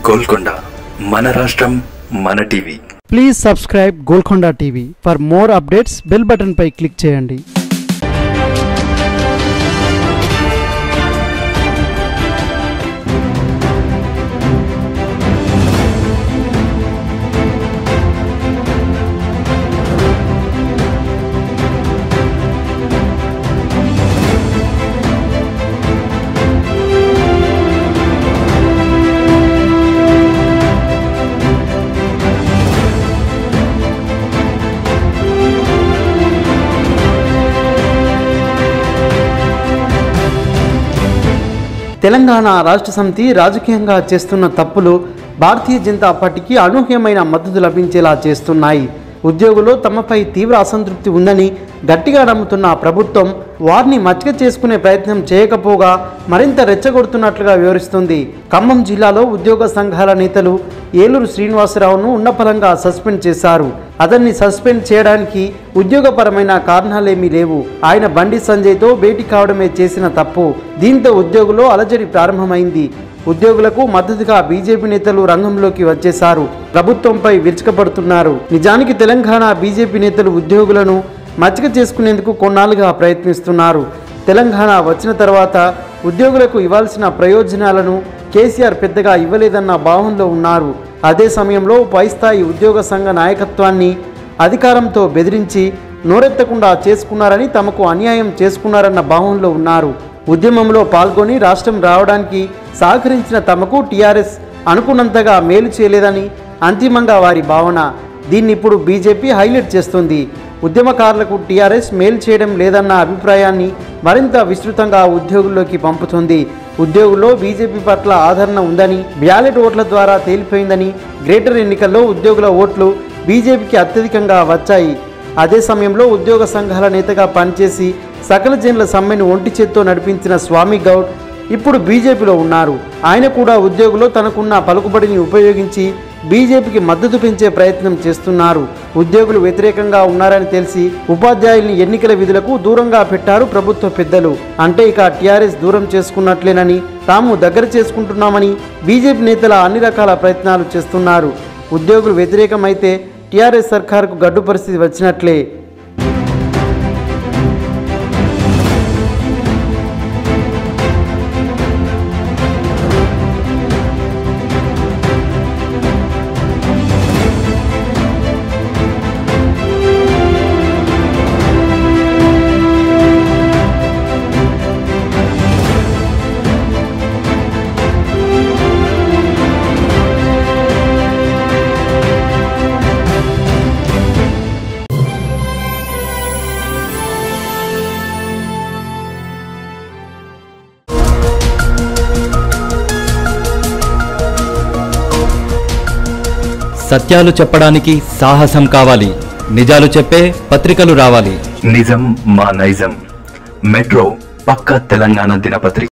గోల్కొండ మన రాష్ట్రం మన TV please subscribe Golconda TV for more updates bell button పై క్లిక్ చేయండి తెలంగాణ రాష్ట్ర సమితి రాజకీయంగా చేస్తున్న తప్పులు భారతీయ జనతా పార్టీకి అనూహ్యమైన మద్దతు లభించేలా చేస్తున్నాయి ఉద్యోగులు తమపై తీవ్ర అసంతృప్తి ఉందని గట్టిగా నమ్ముతున్న ప్రభుత్వం వారిని మచ్చిక చేసుకునే ప్రయత్నం చేయకపోగా మరింత రెచ్చగొడుతున్నట్లుగా వివరిస్తుంది ఖమ్మం జిల్లాలో ఉద్యోగ సంఘాల నేతలు ఏలూరు శ్రీనివాసరావును ఉన్నపలంగా సస్పెండ్ చేశారు అతన్ని సస్పెండ్ చేయడానికి ఉద్యోగపరమైన కారణాలేమీ లేవు ఆయన బండి సంజయ్తో భేటీ కావడమే చేసిన తప్పు దీంతో ఉద్యోగులు అలజడి ప్రారంభమైంది ఉద్యోగులకు మద్దతుగా బీజేపీ నేతలు రంగంలోకి వచ్చేశారు ప్రభుత్వంపై విరుచుకపడుతున్నారు నిజానికి తెలంగాణ బీజేపీ నేతలు ఉద్యోగులను మచ్చిక చేసుకునేందుకు కొన్నాళ్ళుగా ప్రయత్నిస్తున్నారు తెలంగాణ వచ్చిన తర్వాత ఉద్యోగులకు ఇవ్వాల్సిన ప్రయోజనాలను కేసీఆర్ పెద్దగా ఇవ్వలేదన్న భావంలో ఉన్నారు అదే సమయంలో పై స్థాయి ఉద్యోగ సంఘ నాయకత్వాన్ని అధికారంతో బెదిరించి నోరెత్తకుండా చేసుకున్నారని తమకు అన్యాయం చేసుకున్నారన్న భావంలో ఉన్నారు ఉద్యమంలో పాల్గొని రాష్ట్రం రావడానికి సహకరించిన తమకు టీఆర్ఎస్ అనుకున్నంతగా మేలు చేయలేదని అంతిమంగా వారి భావన దీన్ని ఇప్పుడు బీజేపీ హైలైట్ చేస్తుంది ఉద్యమకారులకు టీఆర్ఎస్ మేలు చేయడం లేదన్న అభిప్రాయాన్ని మరింత విస్తృతంగా ఉద్యోగుల్లోకి పంపుతుంది ఉద్యోగుల్లో బీజేపీ పట్ల ఆదరణ ఉందని బ్యాలెట్ ఓట్ల ద్వారా తేలిపోయిందని గ్రేటర్ ఎన్నికల్లో ఉద్యోగుల ఓట్లు బీజేపీకి అత్యధికంగా వచ్చాయి అదే సమయంలో ఉద్యోగ సంఘాల నేతగా పనిచేసి సకల జనుల సమ్మెను ఒంటి చేత్తో నడిపించిన స్వామి గౌడ్ ఇప్పుడు బీజేపీలో ఉన్నారు ఆయన కూడా ఉద్యోగులు తనకున్న పలుకుబడిని ఉపయోగించి బీజేపీకి మద్దతు పెంచే ప్రయత్నం చేస్తున్నారు ఉద్యోగులు వ్యతిరేకంగా ఉన్నారని తెలిసి ఉపాధ్యాయుల్ని ఎన్నికల విధులకు దూరంగా పెట్టారు ప్రభుత్వ పెద్దలు అంటే ఇక టీఆర్ఎస్ దూరం చేసుకున్నట్లేనని తాము దగ్గర చేసుకుంటున్నామని బీజేపీ నేతల అన్ని రకాల ప్రయత్నాలు చేస్తున్నారు ఉద్యోగులు వ్యతిరేకమైతే టీఆర్ఎస్ సర్కారుకు గడ్డు పరిస్థితి వచ్చినట్లే సత్యాలు చెప్పడానికి సాహసం కావాలి నిజాలు చెప్పే పత్రికలు రావాలి నిజం మా నైజం మెట్రో పక్క తెలంగాణ దినపత్రిక